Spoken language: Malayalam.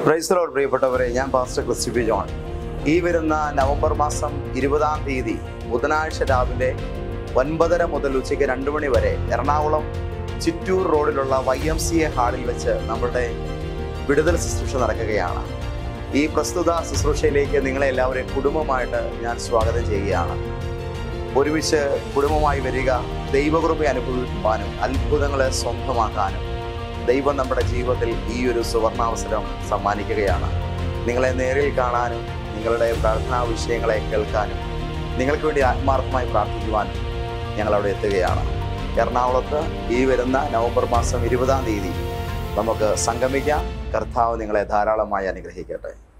പ്രൈസലോട് പ്രിയപ്പെട്ടവരെ ഞാൻ പാസ്റ്റർ ക്രിസ്റ്റി ജോൺ ഈ വരുന്ന നവംബർ മാസം ഇരുപതാം തീയതി ബുധനാഴ്ച രാവിലെ ഒൻപതര മുതൽ ഉച്ചയ്ക്ക് രണ്ട് മണി വരെ എറണാകുളം ചിറ്റൂർ റോഡിലുള്ള വൈ എം സി എ ഹാളിൽ വെച്ച് നമ്മുടെ വിടുതൽ ശുശ്രൂഷ നടക്കുകയാണ് ഈ പ്രസ്തുത ശുശ്രൂഷയിലേക്ക് നിങ്ങളെ എല്ലാവരെയും കുടുംബമായിട്ട് ഞാൻ സ്വാഗതം ചെയ്യുകയാണ് ഒരുമിച്ച് കുടുംബമായി വരിക ദൈവകൃപ അനുഭവിക്കുവാനും അത്ഭുതങ്ങളെ സ്വന്തമാക്കാനും ദൈവം നമ്മുടെ ജീവിതത്തിൽ ഈ ഒരു സുവർണാവസരം സമ്മാനിക്കുകയാണ് നിങ്ങളെ നേരിൽ കാണാനും നിങ്ങളുടെ പ്രാർത്ഥനാ വിഷയങ്ങളെ കേൾക്കാനും നിങ്ങൾക്ക് വേണ്ടി ആത്മാർത്ഥമായി പ്രാർത്ഥിക്കുവാനും ഞങ്ങൾ അവിടെ എത്തുകയാണ് എറണാകുളത്ത് ഈ വരുന്ന നവംബർ മാസം ഇരുപതാം തീയതി നമുക്ക് സംഗമിക്കാം കർത്താവ് നിങ്ങളെ ധാരാളമായി അനുഗ്രഹിക്കട്ടെ